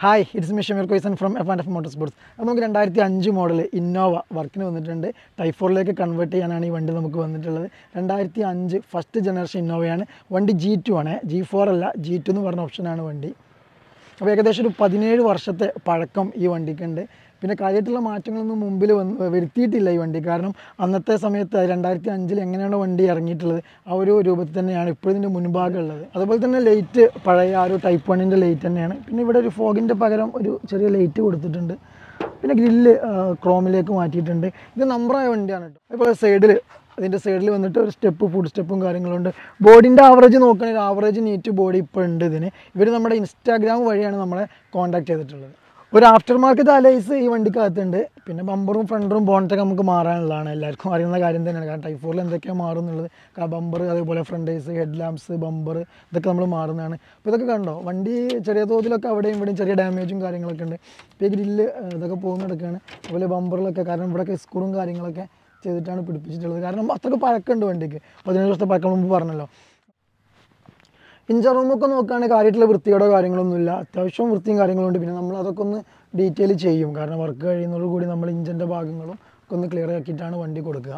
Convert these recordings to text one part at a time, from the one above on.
hi it's me Shameer Koisan from F and F motor sports അപ്പോൾ നമുക്ക് രണ്ടായിരത്തി അഞ്ച് മോഡൽ ഇന്നോവ വർക്കിന് വന്നിട്ടുണ്ട് ടൈഫോറിലേക്ക് കൺവേർട്ട് ചെയ്യാനാണ് ഈ വണ്ടി നമുക്ക് വന്നിട്ടുള്ളത് രണ്ടായിരത്തി അഞ്ച് ഫസ്റ്റ് ജനറേഷൻ ഇന്നോവയാണ് വണ്ടി ജി ടു ആണ് ജി ഫോർ അല്ല ജി ടു എന്ന് പറഞ്ഞ ഓപ്ഷനാണ് വണ്ടി അപ്പോൾ ഏകദേശം ഒരു പതിനേഴ് വർഷത്തെ പഴക്കം ഈ വണ്ടിക്കുണ്ട് പിന്നെ കാര്യമായിട്ടുള്ള മാറ്റങ്ങളൊന്നും മുമ്പിൽ വന്ന് വരുത്തിയിട്ടില്ല ഈ വണ്ടി കാരണം അന്നത്തെ സമയത്ത് രണ്ടായിരത്തി അഞ്ചിൽ എങ്ങനെയാണോ വണ്ടി ഇറങ്ങിയിട്ടുള്ളത് ആ ഒരു രൂപത്തിൽ തന്നെയാണ് ഇപ്പോൾ ഇതിൻ്റെ മുൻഭാഗം ഉള്ളത് അതുപോലെ തന്നെ ലൈറ്റ് പഴയ ആ ഒരു ടൈപ്പ് വണ്ണിൻ്റെ ലൈറ്റ് തന്നെയാണ് പിന്നെ ഇവിടെ ഒരു ഫോഗിൻ്റെ പകരം ഒരു ചെറിയ ലൈറ്റ് കൊടുത്തിട്ടുണ്ട് പിന്നെ ഗ്രില്ല് ക്രോമിലേക്ക് മാറ്റിയിട്ടുണ്ട് ഇത് നമ്പറായ വണ്ടിയാണ് കേട്ടോ അതുപോലെ സൈഡിൽ അതിൻ്റെ സൈഡിൽ വന്നിട്ട് ഒരു സ്റ്റെപ്പ് ഫുഡ് സ്റ്റെപ്പും കാര്യങ്ങളുണ്ട് ബോഡിൻ്റെ ആവറേജ് നോക്കുകയാണെങ്കിൽ ആവറേജ് നീറ്റ് ബോഡി ഇപ്പോൾ ഉണ്ട് ഇതിന് ഇവർ നമ്മുടെ ഇൻസ്റ്റാഗ്രാം വഴിയാണ് നമ്മളെ കോൺടാക്ട് ചെയ്തിട്ടുള്ളത് ഒരു ആഫ്റ്റർ മാർക്കറ്റ് അലൈസ് ഈ വണ്ടിക്കകത്തുണ്ട് പിന്നെ ബമ്പറും ഫ്രണ്ടറും ബോണറ്റൊക്കെ നമുക്ക് മാറാനുള്ളതാണ് എല്ലാവർക്കും അറിയുന്ന കാര്യം തന്നെയാണ് കാരണം ടൈഫോറിൽ എന്തൊക്കെയാണ് മാറും എന്നുള്ളത് ബമ്പർ അതേപോലെ front eyes head lamps bumper ഇതൊക്കെ നമ്മൾ മാറുന്നതാണ് അപ്പോൾ ഇതൊക്കെ കണ്ടോ വണ്ടി ചെറിയ തോതിലൊക്കെ അവിടെയും ഇവിടെയും ചെറിയ ഡാമേജും കാര്യങ്ങളൊക്കെ ഉണ്ട് ഇപ്പോൾ ഈ ഗ്രില്ല് ഇതൊക്കെ പോകുന്ന കിടക്കുകയാണ് അതുപോലെ ബമ്പറിലൊക്കെ കാരണം ഇവിടെയൊക്കെ സ്ക്രൂവും കാര്യങ്ങളൊക്കെ ചെയ്തിട്ടാണ് പിടിപ്പിച്ചിട്ടുള്ളത് കാരണം അത്രയ്ക്ക് പഴക്കമുണ്ട് വണ്ടിക്ക് പതിനേഴ് വർഷത്തെ പഴക്കം മുമ്പ് പറഞ്ഞല്ലോ ഇഞ്ചർ റൂമൊക്കെ നോക്കുകയാണെങ്കിൽ കാര്യമായിട്ടുള്ള വൃത്തിയോടോ കാര്യങ്ങളൊന്നുമില്ല അത്യാവശ്യം വൃത്തിയും കാര്യങ്ങളും ഉണ്ട് പിന്നെ നമ്മൾ അതൊക്കെ ഒന്ന് ഡീറ്റെയിൽ ചെയ്യും കാരണം വർക്ക് കഴിയുന്നതോടുകൂടി നമ്മൾ ഇഞ്ചിൻ്റെ ഭാഗങ്ങളും ഒക്കെ ഒന്ന് ക്ലിയർ ആക്കിയിട്ടാണ് വണ്ടി കൊടുക്കുക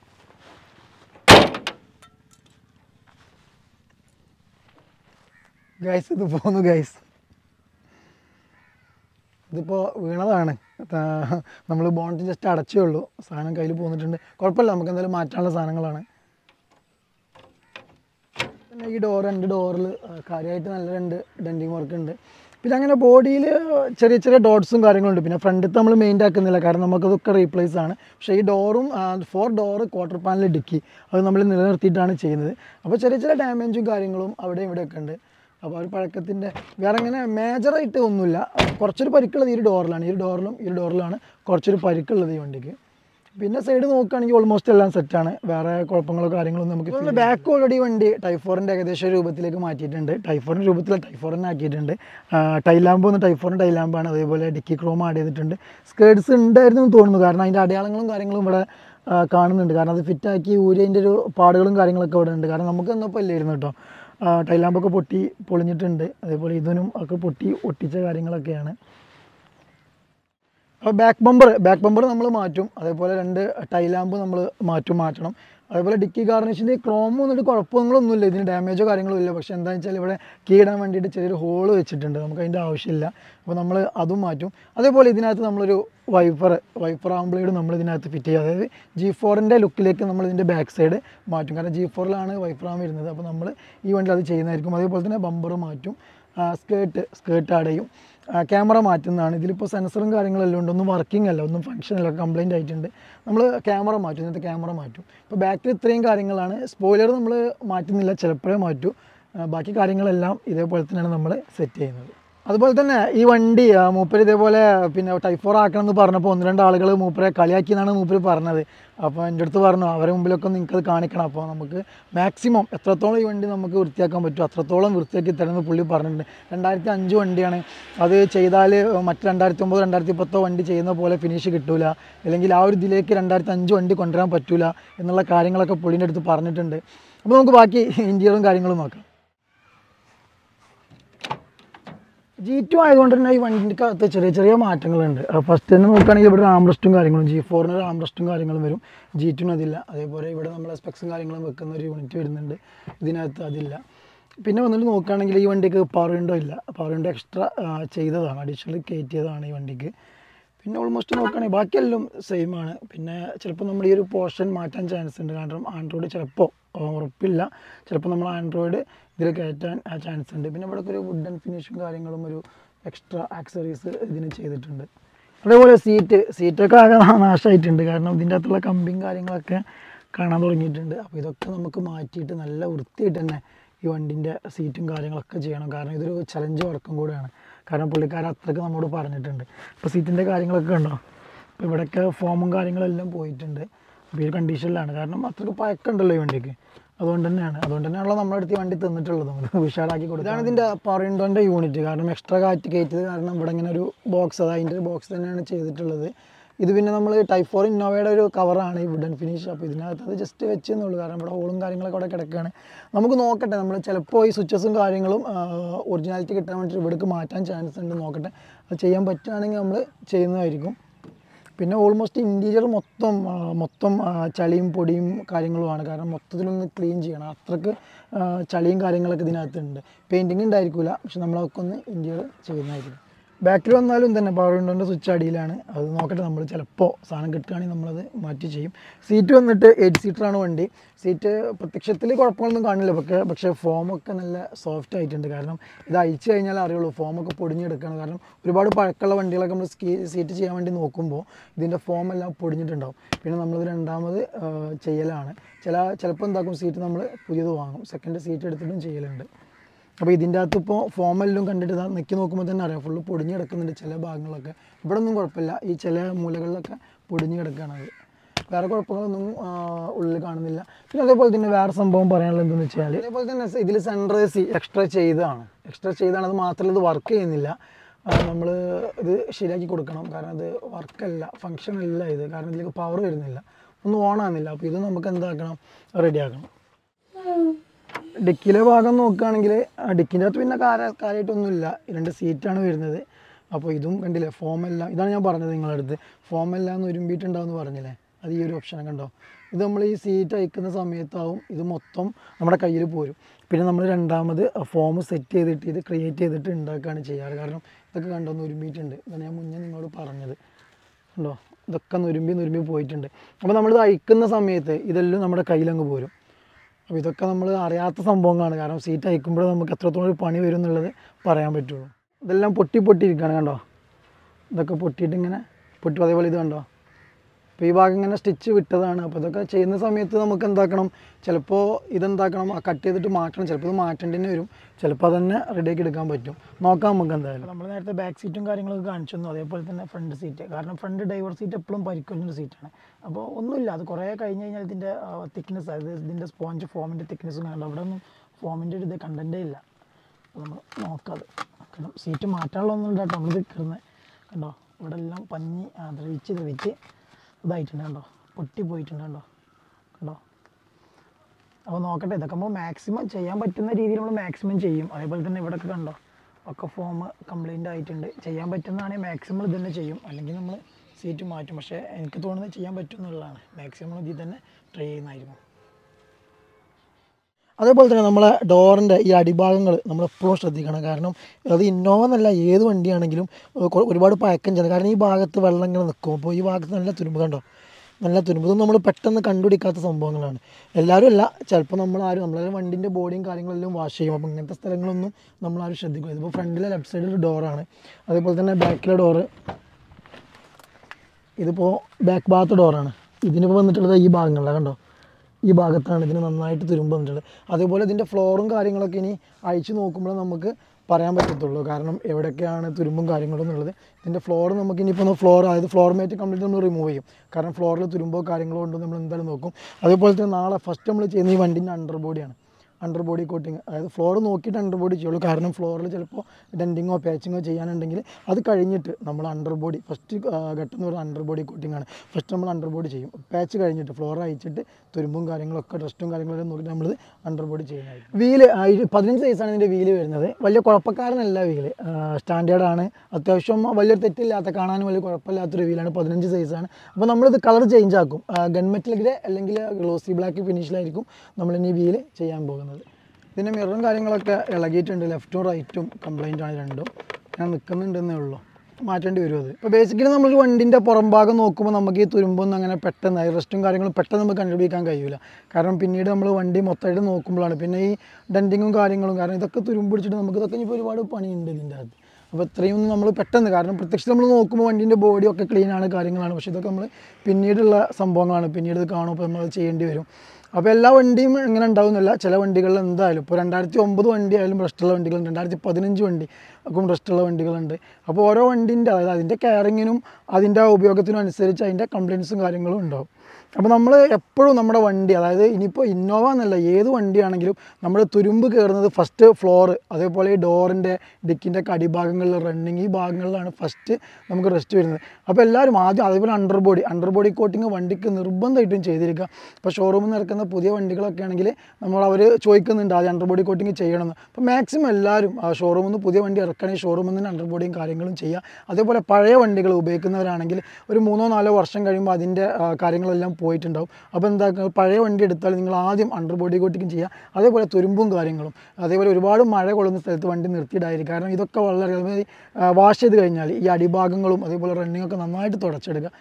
ഗൈസ് ഇത് പോന്നു ഗൈസ് ഇതിപ്പോൾ വീണതാണ് നമ്മൾ ബോണ്ട് ജസ്റ്റ് അടച്ചേ ഉള്ളൂ സാധനം കയ്യിൽ പോന്നിട്ടുണ്ട് കുഴപ്പമില്ല നമുക്ക് എന്തായാലും മാറ്റാനുള്ള സാധനങ്ങളാണ് പിന്നെ ഈ ഡോർ രണ്ട് ഡോറിൽ കാര്യമായിട്ട് നല്ല രണ്ട് ഡെൻറ്റിങ് വർക്ക് ഉണ്ട് പിന്നെ അങ്ങനെ ബോഡിയിൽ ചെറിയ ചെറിയ ഡോട്ട്സും കാര്യങ്ങളുണ്ട് പിന്നെ ഫ്രണ്ടിൽ നമ്മൾ മെയിൻ ആക്കുന്നില്ല കാരണം നമുക്കതൊക്കെ റീപ്ലേസ് ആണ് പക്ഷേ ഈ ഡോറും four door quarter panel dicky അത് നമ്മൾ നിലനിർത്തിയിട്ടാണ് ചെയ്യുന്നത് അപ്പോൾ ചെറിയ ചെറിയ ഡാമേജും കാര്യങ്ങളും അവിടെ ഇവിടെയൊക്കെ ഉണ്ട് അപ്പോൾ ആ ഒരു പഴക്കത്തിൻ്റെ വേറെ അങ്ങനെ മേജറായിട്ട് ഒന്നുമില്ല കുറച്ചൊരു പരിക്കുള്ളത് ഈ ഒരു ഡോറിലാണ് ഈ ഒരു ഡോറിലും ഈ ഒരു ഡോറിലാണ് കുറച്ചൊരു പരിക്കുള്ളത് ഈ വണ്ടിക്ക് പിന്നെ സൈഡ് നോക്കുകയാണെങ്കിൽ ഓൾമോസ്റ്റ് എല്ലാം സെറ്റാണ് വേറെ കുഴപ്പങ്ങളോ കാര്യങ്ങളൊന്നും നമുക്ക് ബാക്ക് ഓൾറെഡി വണ്ടി ടൈഫോറിൻ്റെ ഏകദേശം രൂപത്തിലേക്ക് മാറ്റിയിട്ടുണ്ട് ടൈഫോറിൻ്റെ രൂപത്തിൽ ടൈഫോറിനെ ആക്കിയിട്ടുണ്ട് ടൈലാമ്പ് ഒന്ന് ടൈഫോറിൻ്റെ ടൈലാമ്പാണ് അതേപോലെ ഡിക്കി ക്രോം ആഡ് ചെയ്തിട്ടുണ്ട് സ്കേർട്സ് ഉണ്ടായിരുന്നു എന്ന് തോന്നുന്നു കാരണം അതിൻ്റെ അടയാളങ്ങളും കാര്യങ്ങളും ഇവിടെ ആ, കാണുന്നുണ്ട് കാരണം അത് ഫിറ്റാക്കി ഊരിയതിൻ്റെ ഒരു പാടുകളും കാര്യങ്ങളൊക്കെ ഇവിടെ ഉണ്ട് കാരണം നമുക്ക് എന്നപ്പോൾ ഇല്ലായിരുന്നു കേട്ടോ ടൈലാമ്പൊക്കെ പൊട്ടി പൊളിഞ്ഞിട്ടുണ്ട് അതേപോലെ ഇതിനും ഒക്കെ പൊട്ടി ഒട്ടിച്ച കാര്യങ്ങളൊക്കെയാണ് അപ്പോൾ ബാക്ക് ബമ്പർ ബാക്ക് ബമ്പർ നമ്മൾ മാറ്റും അതേപോലെ രണ്ട് ടൈലാമ്പ് നമ്മൾ മാറ്റും മാറ്റണം അതേപോലെ ഡിക്കി ഗാർണിഷിൻ്റെ ക്രോം വന്നിട്ട് കുഴപ്പങ്ങളൊന്നുമില്ല ഇതിന് ഡാമേജോ കാര്യങ്ങളോ ഇല്ല പക്ഷേ എന്താണെന്ന് വെച്ചാൽ ഇവിടെ കീ ഇടാൻ വേണ്ടിയിട്ട് ചെറിയൊരു ഹോള് വെച്ചിട്ടുണ്ട് നമുക്ക് അതിൻ്റെ ആവശ്യമില്ല അപ്പോൾ നമ്മൾ അതും മാറ്റും അതേപോലെ ഇതിനകത്ത് നമ്മളൊരു വൈപ്പർ വൈപ്പർ ആംബ്ലേഡ് നമ്മൾ ഇതിനകത്ത് ഫിറ്റ് ചെയ്യും അതായത് ജി ഫോറിൻ്റെ ലുക്കിലേക്ക് നമ്മൾ ഇതിൻ്റെ ബാക്ക് സൈഡ് മാറ്റും കാരണം ജി ഫോറിലാണ് വൈപ്പർ ആം വരുന്നത് അപ്പോൾ നമ്മൾ ഈ വണ്ടി അത് ചെയ്യുന്നതായിരിക്കും അതേപോലെ തന്നെ ബമ്പർ മാറ്റും സ്കേർട്ട് സ്കേർട്ട് അടയും ക്യാമറ മാറ്റുന്നതാണ് ഇതിലിപ്പോൾ സെൻസറും കാര്യങ്ങളെല്ലാം ഉണ്ട് ഒന്നും വർക്കിംഗ് അല്ല ഒന്നും ഫങ്ഷൻ അല്ല കംപ്ലൈൻ്റ് ആയിട്ടുണ്ട് നമ്മൾ ക്യാമറ മാറ്റും ഇന്നത്തെ ക്യാമറ മാറ്റും ഇപ്പോൾ ബാക്കിൽ ഇത്രയും കാര്യങ്ങളാണ് സ്പോയിലർ നമ്മൾ മാറ്റുന്നില്ല ചിലപ്പോഴേ മാറ്റൂ ആ, ബാക്കി കാര്യങ്ങളെല്ലാം ഇതേപോലെ തന്നെയാണ് നമ്മൾ സെറ്റ് ചെയ്യുന്നത് അതുപോലെ തന്നെ ഈ വണ്ടി ആ, മൂപ്പര് ഇതേപോലെ പിന്നെ ടൈഫോർ ആക്കണം എന്ന് പറഞ്ഞപ്പോൾ ഒന്ന് രണ്ട് ആളുകൾ മൂപ്പരെ കളിയാക്കി എന്നാണ് മൂപ്പര് പറഞ്ഞത് അപ്പോൾ എൻ്റെ അടുത്ത് പറഞ്ഞു അവരെ മുമ്പിലൊക്കെ നിങ്ങൾക്കത് കാണിക്കണം അപ്പോൾ നമുക്ക് മാക്സിമം എത്രത്തോളം ഈ വണ്ടി നമുക്ക് വൃത്തിയാക്കാൻ പറ്റും അത്രത്തോളം വൃത്തിയാക്കി തരുമെന്ന് പുള്ളി പറഞ്ഞിട്ടുണ്ട് രണ്ടായിരത്തി അഞ്ച് വണ്ടിയാണ് അത് ചെയ്താൽ മറ്റ് രണ്ടായിരത്തി ഒമ്പത് രണ്ടായിരത്തി പത്തോ വണ്ടി ചെയ്യുന്ന പോലെ ഫിനിഷ് കിട്ടൂല അല്ലെങ്കിൽ ആ ഒരു ഇതിലേക്ക് രണ്ടായിരത്തി അഞ്ച് വണ്ടി കൊണ്ടുവരാൻ പറ്റൂല എന്നുള്ള കാര്യങ്ങളൊക്കെ പുള്ളിൻ്റെ അടുത്ത് പറഞ്ഞിട്ടുണ്ട് അപ്പോൾ നമുക്ക് ബാക്കി ഇൻറ്റീരിയറും കാര്യങ്ങളും നോക്കാം ജി ടു ആയതുകൊണ്ട് തന്നെ ഈ വണ്ടിൻ്റെ അകത്ത് ചെറിയ ചെറിയ മാറ്റങ്ങളുണ്ട് ഫസ്റ്റ് തന്നെ നോക്കുകയാണെങ്കിൽ ഇവിടെ ആംബ്രസ്റ്റും കാര്യങ്ങളും ജി ഫോറിന് ഒരു ആംബ്രസ്റ്റും കാര്യങ്ങളും വരും ജി ടുവിന് അതില്ല അതേപോലെ ഇവിടെ നമ്മൾ സ്പെക്സും കാര്യങ്ങളും വെക്കുന്ന ഒരു യൂണിറ്റ് വരുന്നുണ്ട് ഇതിനകത്ത് അതില്ല പിന്നെ വന്നിട്ട് നോക്കുകയാണെങ്കിൽ ഈ വണ്ടിക്ക് പവർ വിൻഡോ ഇല്ല പവർ വിൻഡോ എക്സ്ട്രാ ചെയ്തതാണ് അഡീഷണൽ കയറ്റിയതാണ് ഈ വണ്ടിക്ക് പിന്നെ ഓൾമോസ്റ്റ് നോക്കുകയാണെങ്കിൽ ബാക്കിയെല്ലാം സെയിം ആണ് പിന്നെ ചിലപ്പോൾ നമ്മൾ ഈ ഒരു പോർഷൻ മാറ്റാൻ ചാൻസ് ഉണ്ട് കാരണം ആൻഡ്രോയിഡ് ചിലപ്പോൾ ഉറപ്പില്ല ചിലപ്പോൾ നമ്മൾ ആൻഡ്രോയിഡ് ഇതിൽ കയറ്റാൻ ചാൻസ് ഉണ്ട് പിന്നെ ഇവിടെ ഒരു വുഡൻ ഫിനിഷും കാര്യങ്ങളും ഒരു എക്സ്ട്രാ ആക്സറീസ് ഇതിന് ചെയ്തിട്ടുണ്ട് അതേപോലെ സീറ്റ് സീറ്റൊക്കെ ആകെ നാശമായിട്ടുണ്ട് കാരണം ഇതിൻ്റെ അകത്തുള്ള കമ്പിയും കാര്യങ്ങളൊക്കെ കാണാൻ തുടങ്ങിയിട്ടുണ്ട് അപ്പോൾ ഇതൊക്കെ നമുക്ക് മാറ്റിയിട്ട് നല്ല വൃത്തിയായിട്ട് തന്നെ ഈ വണ്ടിൻ്റെ സീറ്റും കാര്യങ്ങളൊക്കെ ചെയ്യണം കാരണം ഇതൊരു ചലഞ്ച് വർക്കും കൂടെയാണ് കാരണം പുള്ളിക്കാരൻ അത്രയ്ക്ക് നമ്മോട് പറഞ്ഞിട്ടുണ്ട് ഇപ്പോൾ സീറ്റിൻ്റെ കാര്യങ്ങളൊക്കെ ഉണ്ടോ അപ്പോൾ ഇവിടെയൊക്കെ ഫോമും കാര്യങ്ങളെല്ലാം പോയിട്ടുണ്ട് അപ്പോൾ ഈ ഒരു കണ്ടീഷനിലാണ് കാരണം അത്രയ്ക്ക് പഴക്കമുണ്ടല്ലോ ഈ വണ്ടിക്ക് അതുകൊണ്ട് തന്നെയാണ് അതുകൊണ്ട് തന്നെയാണല്ലോ നമ്മുടെ അടുത്ത് ഈ വണ്ടി തന്നിട്ടുള്ളത് നമ്മൾ ഉഷാറാക്കി കൊടുക്കുക ഇതാണ് ഇതിൻ്റെ പറയണ്ടോൻ്റെ യൂണിറ്റ് കാരണം എക്സ്ട്രാ കാറ്റ് കയറ്റിയത് കാരണം ഇവിടെ ഇങ്ങനെ ഒരു ബോക്സ് അത് അതിൻ്റെ ഒരു ബോക്സ് തന്നെയാണ് ചെയ്തിട്ടുള്ളത് ഇത് പിന്നെ നമ്മൾ ടൈപ്പ് ഫോർ ഇന്നോവയുടെ ഒരു കവറാണ് ഈ വുഡൻ ഫിനിഷ് അപ്പോൾ ഇതിനകത്ത് അത് ജസ്റ്റ് വെച്ചെന്നുള്ളൂ കാരണം ഇവിടെ ഹോളും കാര്യങ്ങളൊക്കെ അവിടെ കിടക്കുകയാണ് നമുക്ക് നോക്കട്ടെ നമ്മൾ ചിലപ്പോൾ ഈ സ്വിച്ചസും കാര്യങ്ങളും ഒറിജിനാലിറ്റി കിട്ടാൻ വേണ്ടിയിട്ട് ഇവിടേക്ക് മാറ്റാൻ ചാൻസ് ഉണ്ട് നോക്കട്ടെ അത് ചെയ്യാൻ പറ്റുകയാണെങ്കിൽ നമ്മൾ ചെയ്യുന്നതായിരിക്കും പിന്നെ ഓൾമോസ്റ്റ് ഇൻറ്റീരിയർ മൊത്തം ആ, മൊത്തം ആ, ചളിയും പൊടിയും കാര്യങ്ങളുമാണ് കാരണം മൊത്തത്തിലൊന്ന് ക്ലീൻ ചെയ്യണം അത്രക്ക് ആ, ചളിയും കാര്യങ്ങളൊക്കെ ഇതിനകത്തുണ്ട് പെയിൻറ്റിങ് ഉണ്ടായിരിക്കില്ല പക്ഷെ നമ്മളതൊക്കെ ഒന്ന് ഇൻറ്റീരിയർ ചെയ്യുന്നതായിരിക്കും ബാക്കിൽ വന്നാലും തന്നെ പവർ വിൻഡോൻ്റെ സ്വിച്ച് അടിയിലാണ് അത് നോക്കട്ടെ നമ്മൾ ചിലപ്പോൾ സാധനം കിട്ടുകയാണെങ്കിൽ നമ്മളത് മാറ്റി ചെയ്യും സീറ്റ് വന്നിട്ട് എയ്റ്റ് സീറ്ററാണ് വണ്ടി സീറ്റ് പ്രത്യക്ഷത്തിൽ കുഴപ്പങ്ങളൊന്നും കാണില്ല പക്ഷേ പക്ഷേ ഫോമൊക്കെ നല്ല സോഫ്റ്റ് ആയിട്ടുണ്ട് കാരണം ഇത് അയച്ചു കഴിഞ്ഞാൽ അറിയുള്ളൂ ഫോമൊക്കെ പൊടിഞ്ഞെടുക്കണം കാരണം ഒരുപാട് പഴക്കമുള്ള വണ്ടികളൊക്കെ നമ്മൾ സ്കീ സീറ്റ് ചെയ്യാൻ വേണ്ടി നോക്കുമ്പോൾ ഇതിൻ്റെ ഫോം എല്ലാം പൊടിഞ്ഞിട്ടുണ്ടാവും പിന്നെ നമ്മളിത് രണ്ടാമത് ആ, ചെയ്യലാണ് ചില ചിലപ്പോൾ എന്താക്കും സീറ്റ് നമ്മൾ പുതിയത് വാങ്ങും സെക്കൻഡ് സീറ്റ് എടുത്തിട്ടും ചെയ്യലുണ്ട് അപ്പോൾ ഇതിൻ്റെ അകത്ത് ഇപ്പോൾ ഫോമെല്ലാം കണ്ടിട്ട് ഇതാ നെക്കി നോക്കുമ്പോൾ തന്നെ അറിയാം ഫുള്ള് പൊടിഞ്ഞ് കിടക്കുന്നുണ്ട് ചില ഭാഗങ്ങളൊക്കെ ഇവിടെ ഒന്നും കുഴപ്പമില്ല ഈ ചില മൂലകളിലൊക്കെ പൊടിഞ്ഞ് കിടക്കുകയാണ് അത് വേറെ കുഴപ്പങ്ങളൊന്നും ആ, ഉള്ളിൽ കാണുന്നില്ല പിന്നെ അതേപോലെ തന്നെ വേറെ സംഭവം പറയാനുള്ളത് എന്തെന്ന് വെച്ചാൽ അതേപോലെ തന്നെ ഇതിൽ സെൻട്രേസി എക്സ്ട്രാ ചെയ്തതാണ് എക്സ്ട്രാ ചെയ്താണ് അത് മാത്രമല്ല ഇത് വർക്ക് ചെയ്യുന്നില്ല നമ്മൾ ഇത് ശരിയാക്കി കൊടുക്കണം കാരണം ഇത് വർക്കല്ല ഫങ്ഷൻ അല്ല ഇത് കാരണം ഇതിലേക്ക് പവർ വരുന്നില്ല ഒന്നും ഓൺ ആകുന്നില്ല അപ്പോൾ ഇത് നമുക്ക് എന്താക്കണം റെഡിയാക്കണം ഡിക്കിലെ ഭാഗം നോക്കുകയാണെങ്കിൽ ഡിക്കിൻ്റെ അകത്ത് പിന്നെ കാര കാര്യമായിട്ടൊന്നുമില്ല രണ്ട് സീറ്റാണ് വരുന്നത് അപ്പോൾ ഇതും കണ്ടില്ലേ ഫോമെല്ലാം ഇതാണ് ഞാൻ പറഞ്ഞത് നിങ്ങളുടെ അടുത്ത് ഫോമെല്ലാം ഒന്ന് ഒരുമ്പിയിട്ടുണ്ടാവുമെന്ന് പറഞ്ഞില്ലേ അത് ഈ ഒരു ഓപ്ഷൻ കണ്ടോ ഇത് നമ്മൾ ഈ സീറ്റ് അയക്കുന്ന സമയത്താവും ഇത് മൊത്തം നമ്മുടെ കയ്യിൽ പോരും പിന്നെ നമ്മൾ രണ്ടാമത് ഫോം സെറ്റ് ചെയ്തിട്ട് ഇത് ക്രിയേറ്റ് ചെയ്തിട്ട് ഉണ്ടാക്കുകയാണ് ചെയ്യാറ് കാരണം ഇതൊക്കെ കണ്ടോ ഒന്ന് ഒരുമ്പിയിട്ടുണ്ട് ഇതാണ് ഞാൻ മുന്നേ നിങ്ങളോട് പറഞ്ഞത് ഉണ്ടോ ഇതൊക്കെ നുരുമ്പി നുരുമ്പി പോയിട്ടുണ്ട് അപ്പോൾ നമ്മളിത് അയക്കുന്ന സമയത്ത് ഇതെല്ലാം നമ്മുടെ കയ്യിലങ്ങ് പോരും അപ്പോൾ ഇതൊക്കെ നമ്മൾ അറിയാത്ത സംഭവങ്ങളാണ് കാരണം സീറ്റ് അയക്കുമ്പോൾ നമുക്ക് എത്രത്തോളം ഒരു പണി വരും എന്നുള്ളത് പറയാൻ പറ്റുള്ളൂ ഇതെല്ലാം പൊട്ടി പൊട്ടിയിരിക്കുകയാണ് കണ്ടോ ഇതൊക്കെ പൊട്ടിയിട്ട് ഇങ്ങനെ പൊട്ടി അതേപോലെ ഇത് കണ്ടോ അപ്പോൾ ഈ ഭാഗം ഇങ്ങനെ സ്റ്റിച്ച് വിട്ടതാണ് അപ്പോൾ ഇതൊക്കെ ചെയ്യുന്ന സമയത്ത് നമുക്ക് എന്താക്കണം ചിലപ്പോൾ ഇതെന്താക്കണം കട്ട് ചെയ്തിട്ട് മാറ്റണം ചിലപ്പോൾ ഇത് മാറ്റേണ്ടി വരും ചിലപ്പോൾ അതന്നെ റെഡിയാക്കി എടുക്കാൻ പറ്റും നോക്കാം നമുക്ക് എന്തായാലും നമ്മൾ നേരത്തെ ബാക്ക് സീറ്റും കാര്യങ്ങളൊക്കെ കാണിച്ചു തന്നു അതേപോലെ തന്നെ ഫ്രണ്ട് സീറ്റ് കാരണം ഫ്രണ്ട് ഡ്രൈവർ സീറ്റ് എപ്പോഴും പരിക്കൊല്ലുന്ന സീറ്റാണ് അപ്പോൾ ഒന്നുമില്ല അത് കുറേ കഴിഞ്ഞ് കഴിഞ്ഞാൽ ഇതിൻ്റെ തിക്നെസ് അതായത് ഇതിൻ്റെ സ്പോഞ്ച് ഫോമിൻ്റെ തിക്നെസ്സും കണ്ടോ അവിടെ ഒന്നും ഫോമിൻ്റെ ഒരു ഇത് കണ്ടൻറ്റേ ഇല്ല അപ്പോൾ നമ്മൾ നോക്കാതെ കാരണം സീറ്റ് മാറ്റാനുള്ള ഒന്നും കേട്ടോ നമ്മളിത് കയറുന്നത് കണ്ടോ ഇവിടെ എല്ലാം പഞ്ഞി ആ, ദ്രവിച്ച് ദ്രവിച്ച് ഇതായിട്ടുണ്ട് കണ്ടോ പൊട്ടി പോയിട്ടുണ്ട് കണ്ടോ കണ്ടോ അപ്പോൾ നോക്കട്ടെ ഇതൊക്കെ നമ്മൾ മാക്സിമം ചെയ്യാൻ പറ്റുന്ന രീതിയിൽ നമ്മൾ മാക്സിമം ചെയ്യും അതേപോലെ തന്നെ ഇവിടെയൊക്കെ കണ്ടോ ഒക്കെ ഫോം കംപ്ലൈൻ്റ് ആയിട്ടുണ്ട് ചെയ്യാൻ പറ്റുന്നതാണെങ്കിൽ മാക്സിമം ഇത് തന്നെ ചെയ്യും അല്ലെങ്കിൽ നമ്മൾ സീറ്റ് മാറ്റും പക്ഷേ എനിക്ക് തോന്നുന്നത് ചെയ്യാൻ പറ്റും എന്നുള്ളതാണ് മാക്സിമം ഇതിൽ തന്നെ ട്രൈ ചെയ്യുന്നതായിരിക്കും അതേപോലെ തന്നെ നമ്മളെ ഡോറിൻ്റെ ഈ അടിഭാഗങ്ങൾ നമ്മൾ എപ്പോഴും ശ്രദ്ധിക്കണം കാരണം അത് ഇന്നോവ എന്നല്ല ഏത് വണ്ടിയാണെങ്കിലും ഏർ കൊ- ഒരുപാട് പഴക്കം ചെയ്യുന്നത് കാരണം ഈ ഭാഗത്ത് വെള്ളം ഇങ്ങനെ നിൽക്കും അപ്പോൾ ഈ ഭാഗത്ത് നല്ല തുരുമ്പ് കണ്ടോ നല്ല തുരുമ്പ് ഇതൊന്നും നമ്മൾ പെട്ടെന്ന് കണ്ടുപിടിക്കാത്ത സംഭവങ്ങളാണ് എല്ലാവരും അല്ല ചിലപ്പോൾ നമ്മൾ ആരും നമ്മളെ വണ്ടിൻ്റെ ബോഡിയും കാര്യങ്ങളെല്ലാം വാഷ് ചെയ്യും അപ്പോൾ ഇങ്ങനത്തെ സ്ഥലങ്ങളൊന്നും നമ്മളാരും ശ്രദ്ധിക്കും ഇതിപ്പോൾ ഫ്രണ്ടിലെ ലെഫ്റ്റ് സൈഡിൽ ഒരു ഡോറാണ് അതേപോലെ തന്നെ ബാക്കിലെ ഡോറ് ഇതിപ്പോൾ ബാക്ക് ഭാഗത്ത് ഡോറാണ് ഇതിനിപ്പോൾ വന്നിട്ടുള്ളത് ഈ ഭാഗങ്ങളിലാണ് കണ്ടോ ഈ ഭാഗത്താണ് ഇതിന് നന്നായിട്ട് തുരുമ്പ് വന്നിട്ടുള്ളത് അതേപോലെ ഇതിൻ്റെ ഫ്ലോറും കാര്യങ്ങളൊക്കെ ഇനി അഴിച്ച് നോക്കുമ്പോൾ നമുക്ക് പറയാൻ പറ്റത്തുള്ളൂ കാരണം എവിടെയൊക്കെയാണ് തുരുമ്പും കാര്യങ്ങളും എന്നുള്ളത് ഇതിൻ്റെ ഫ്ലോർ നമുക്ക് ഇനിയിപ്പോൾ ഒന്ന് ഫ്ലോർ അതായത് ഫ്ലോർ മേറ്റ് കംപ്ലീറ്റ് നമ്മൾ റിമൂവ് ചെയ്യും കാരണം ഫ്ലോറിൽ തുരുമ്പോ കാര്യങ്ങളോ ഉണ്ടോ നമ്മൾ എന്തായാലും നോക്കും അതേപോലെ തന്നെ നാളെ ഫസ്റ്റ് നമ്മൾ ചെയ്യുന്ന ഈ വണ്ടിൻ്റെ അണ്ടർ ബോഡിയാണ് അണ്ടർ ബോഡി കോട്ടിങ് അതായത് ഫ്ലോർ നോക്കിയിട്ട് അണ്ടർ ബോഡി ചെയ്യുള്ളൂ കാരണം ഫ്ലോറിൽ ചിലപ്പോൾ ഡെൻറ്റിങ്ങോ പാച്ചിങ്ങോ ചെയ്യാനുണ്ടെങ്കിൽ അത് കഴിഞ്ഞിട്ട് നമ്മൾ അണ്ടർ ബോഡി ഫസ്റ്റ് ഘട്ടം എന്ന് പറയുന്നത് അണ്ടർ ബോഡി കോട്ടിംഗ് ആണ് ഫസ്റ്റ് നമ്മൾ അണ്ടർ ബോഡി ചെയ്യും പാച്ച് കഴിഞ്ഞിട്ട് ഫ്ലോർ അയച്ചിട്ട് തുരുമ്പും കാര്യങ്ങളൊക്കെ ഡസ്റ്റും കാര്യങ്ങളൊക്കെ നോക്കിയിട്ട് നമ്മളിത് അണ്ടർ ബോഡി ചെയ്യുന്നതായിരിക്കും വീല് പതിനഞ്ച് സൈസാണ് ഇതിൻ്റെ വീല് വരുന്നത് വലിയ കുഴപ്പക്കാരനല്ല വീല് സ്റ്റാൻഡേർഡാണ് അത്യാവശ്യം വലിയൊരു തെറ്റില്ലാത്ത കാണാനും വലിയ കുഴപ്പമില്ലാത്തൊരു വീലാണ് പതിനഞ്ച് സൈസാണ് അപ്പോൾ നമ്മളിത് കളർ ചേഞ്ച് ആക്കും ഗൺമെറ്റൽ ഗ്രേ അല്ലെങ്കിൽ ഗ്ലോസി ബ്ലാക്ക് ഫിനിഷിലായിരിക്കും നമ്മളിനി വീല് ചെയ്യാൻ പോകുന്നത് ഇതിൻ്റെ മിററും കാര്യങ്ങളൊക്കെ ഇളകിയിട്ടുണ്ട് ലെഫ്റ്റും റൈറ്റും കംപ്ലൈൻ്റ് ആണ് രണ്ടും ഞാൻ നിൽക്കുന്നുണ്ടെന്നേ ഉള്ളൂ മാറ്റേണ്ടി വരും അത് ഇപ്പോൾ ബേസിക്കലി നമ്മൾ വണ്ടിൻ്റെ പുറം ഭാഗം നോക്കുമ്പോൾ നമുക്ക് ഈ തുരുമ്പൊന്നും അങ്ങനെ പെട്ടെന്ന് റെസ്റ്റും കാര്യങ്ങളും പെട്ടെന്ന് നമുക്ക് കണ്ടുപിടിക്കാൻ കഴിയില്ല കാരണം പിന്നീട് നമ്മൾ വണ്ടി മൊത്തമായിട്ട് നോക്കുമ്പോഴാണ് പിന്നെ ഈ ഡെൻറ്റിങ്ങും കാര്യങ്ങളും കാരണം ഇതൊക്കെ തുരുമ്പ് പിടിച്ചിട്ട് നമുക്ക് ഇതൊക്കെ ഇനിയിപ്പോൾ ഒരുപാട് പണിയുണ്ട് ഇതിൻ്റെ അകത്ത് അപ്പോൾ ഇത്രയും ഒന്നും നമ്മൾ പെട്ടെന്ന് കാരണം പ്രത്യക്ഷത്തിൽ നമ്മൾ നോക്കുമ്പോൾ വണ്ടീൻ്റെ ബോഡി ഒക്കെ ക്ലീൻ ആണ് കാര്യങ്ങളാണ് പക്ഷേ ഇതൊക്കെ നമ്മൾ പിന്നീടുള്ള സംഭവങ്ങളാണ് പിന്നീട് ഇത് കാണുമ്പോൾ നമ്മൾ അത് ചെയ്യേണ്ടി വരും അപ്പോൾ എല്ലാ വണ്ടിയും ഇങ്ങനെ ഉണ്ടാവുന്നില്ല ചില വണ്ടികളിൽ എന്തായാലും ഇപ്പോൾ രണ്ടായിരത്തി ഒമ്പത് വണ്ടി ആയാലും റെസ്റ്റുള്ള വണ്ടികളുണ്ട് രണ്ടായിരത്തി പതിനഞ്ച് വണ്ടി ഒക്കെ റെസ്റ്റുള്ള വണ്ടികളുണ്ട് അപ്പോൾ ഓരോ വണ്ടീൻ്റെ അതായത് അതിൻ്റെ കെയറിങ്ങിനും അതിൻ്റെ ഉപയോഗത്തിനും അനുസരിച്ച് അതിൻ്റെ കംപ്ലയിൻസും കാര്യങ്ങളും ഉണ്ടാവും അപ്പോൾ നമ്മൾ എപ്പോഴും നമ്മുടെ വണ്ടി അതായത് ഇനിയിപ്പോൾ ഇന്നോവ എന്നല്ല ഏത് വണ്ടിയാണെങ്കിലും നമ്മൾ തുരുമ്പ് കയറുന്നത് ഫസ്റ്റ് ഫ്ലോർ അതേപോലെ ഈ ഡോറിൻ്റെ ഡിക്കിൻ്റെ ഒക്കെ അടിഭാഗങ്ങളിൽ റണ്ണിങ് ഈ ഭാഗങ്ങളിലാണ് ഫസ്റ്റ് നമുക്ക് റെസ്റ്റ് വരുന്നത് അപ്പോൾ എല്ലാവരും ആദ്യം അതേപോലെ under body under body coating വണ്ടിക്ക് നിർബന്ധമായിട്ടും ചെയ്തിരിക്കുക ഇപ്പോൾ ഷോറൂമിൽ നിന്ന് ഇറക്കുന്ന പുതിയ വണ്ടികളൊക്കെ ആണെങ്കിൽ നമ്മൾ അവർ ചോദിക്കുന്നുണ്ട് ആദ്യം അണ്ടർ ബോഡി കോട്ടിങ് ചെയ്യണമെന്ന് അപ്പോൾ മാക്സിമം എല്ലാവരും ആ ഷോറൂമിൽ നിന്ന് പുതിയ വണ്ടി ഇറക്കുകയാണെങ്കിൽ ഷോറൂമിൽ നിന്ന് അണ്ടർ ബോഡിയും കാര്യങ്ങളും ചെയ്യുക അതേപോലെ പഴയ വണ്ടികൾ ഉപയോഗിക്കുന്നവരാണെങ്കിൽ ഒരു മൂന്നോ നാലോ വർഷം കഴിയുമ്പോൾ അതിൻ്റെ ആ, കാര്യങ്ങളെല്ലാം പോയിട്ടുണ്ടാവും അപ്പോൾ എന്താ പഴയ വണ്ടി എടുത്താൽ നിങ്ങൾ ആദ്യം അണ്ടർ ബോഡി കോട്ടിങ് ചെയ്യുക അതേപോലെ തുരുമ്പും കാര്യങ്ങളും അതേപോലെ ഒരുപാട് മഴ കൊള്ളുന്ന സ്ഥലത്ത് വണ്ടി നിർത്തിയിടായിരിക്കും കാരണം ഇതൊക്കെ വളരെ വാഷ് ചെയ്ത് കഴിഞ്ഞാൽ ഈ അടിഭാഗങ്ങളും അതേപോലെ റണ്ണിങ് ഒക്കെ നന്നായിട്ട് തുടച്ചെടുക്കുക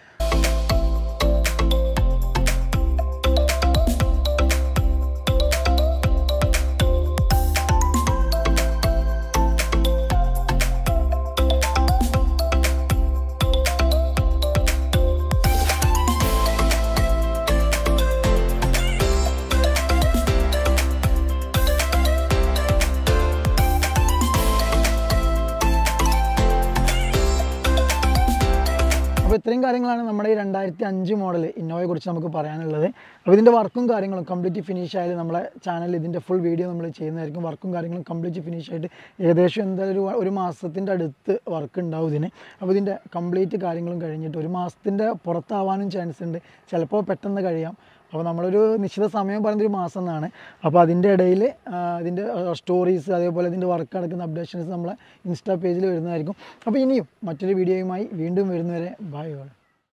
അപ്പോൾ ഇത്രയും കാര്യങ്ങളാണ് നമ്മുടെ ഈ രണ്ടായിരത്തി അഞ്ച് മോഡൽ ഇന്നോവയെ കുറിച്ച് നമുക്ക് പറയാനുള്ളത് അപ്പോൾ ഇതിൻ്റെ വർക്കും കാര്യങ്ങളും കംപ്ലീറ്റ് ഫിനിഷ് ആയാലും നമ്മളെ ചാനലിൽ ഇതിൻ്റെ ഫുൾ വീഡിയോ നമ്മൾ ചെയ്യുന്നതായിരിക്കും വർക്കും കാര്യങ്ങളും കംപ്ലീറ്റ് ഫിനിഷ് ആയിട്ട് ഏകദേശം എന്തായാലും ഒരു ഒരു മാസത്തിൻ്റെ അടുത്ത് വർക്ക് ഉണ്ടാവും ഇതിന് അപ്പോൾ ഇതിൻ്റെ കംപ്ലീറ്റ് കാര്യങ്ങളും കഴിഞ്ഞിട്ട് ഒരു മാസത്തിൻ്റെ പുറത്താവാനും ചാൻസ് ഉണ്ട് ചിലപ്പോൾ പെട്ടെന്ന് കഴിയാം അപ്പോൾ നമ്മളൊരു നിശ്ചിത സമയം പറയുന്നത് ഒരു മാസം എന്നാണ് അപ്പോൾ അതിൻ്റെ ഇടയിൽ അതിൻ്റെ സ്റ്റോറീസ് അതേപോലെ ഇതിൻ്റെ വർക്ക് നടക്കുന്ന അപ്ഡേഷൻസ് നമ്മളെ ഇൻസ്റ്റാ പേജിൽ വരുന്നതായിരിക്കും അപ്പോൾ ഇനിയും മറ്റൊരു വീഡിയോയുമായി വീണ്ടും വരുന്നവരെ ബൈ ഓൾ